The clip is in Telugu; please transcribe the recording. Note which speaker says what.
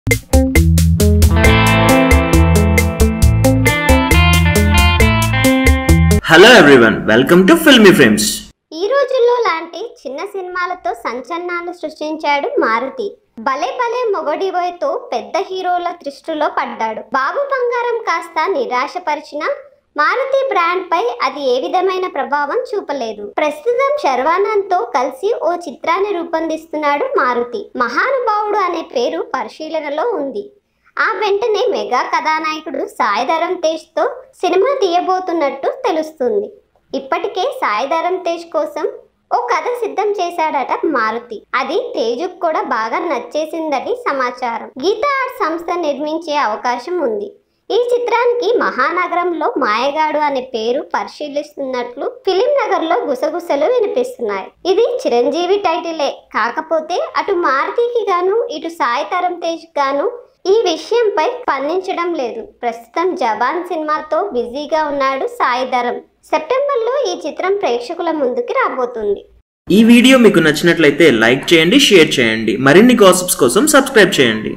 Speaker 1: hello everyone welcome to filmy frames
Speaker 2: ఈ రోజుల్లో లాంటి చిన్న సినిమాలతో సంచలనాలు సృష్టించాడు మారుతి భలే భలే మొగడిబోయ్తో పెద్ద హీరోల దృష్టిలో పడ్డాడు బాబు బంగారం కాస్త నిరాశపరిచిన మారుతి బ్రాండ్ పై అది ఏ విధమైన ప్రభావం చూపలేదు ప్రస్తుతం శర్వానంద్ తో కలిసి ఓ చిత్రాన్ని రూపొందిస్తున్నాడు మారుతి మహానుభావుడు అనే పేరు పరిశీలనలో ఉంది ఆ వెంటనే మెగా కథానాయకుడు సాయిధరం తేజ్తో సినిమా తీయబోతున్నట్టు తెలుస్తుంది ఇప్పటికే సాయిధరం తేజ్ కోసం ఓ కథ సిద్ధం చేశాడట మారుతి అది తేజుకు కూడా బాగా నచ్చేసిందని సమాచారం గీతా ఆర్ట్ సంస్థ నిర్మించే అవకాశం ఉంది ఈ చిత్రానికి మహానగరంలో మాయగాడు అనే పేరు పరిశీలిస్తున్నట్లు ఫిలిం నగర్ లో గుసగుసలు వినిపిస్తున్నాయి ఇది చిరంజీవి టైటిలే కాకపోతే అటు మారుతికి గాను ఇటు సాయి తరం తేజ్ గాను ఈ విషయంపై స్పందించడం లేదు ప్రస్తుతం జవాన్ సినిమాతో బిజీగా ఉన్నాడు సాయి ధరం సెప్టెంబర్లో ఈ చిత్రం ప్రేక్షకుల ముందుకి రాబోతుంది
Speaker 1: ఈ వీడియో మీకు నచ్చినట్లయితే లైక్ చేయండి షేర్ చేయండి మరిన్ని గాసిప్స్ కోసం సబ్స్క్రైబ్ చేయండి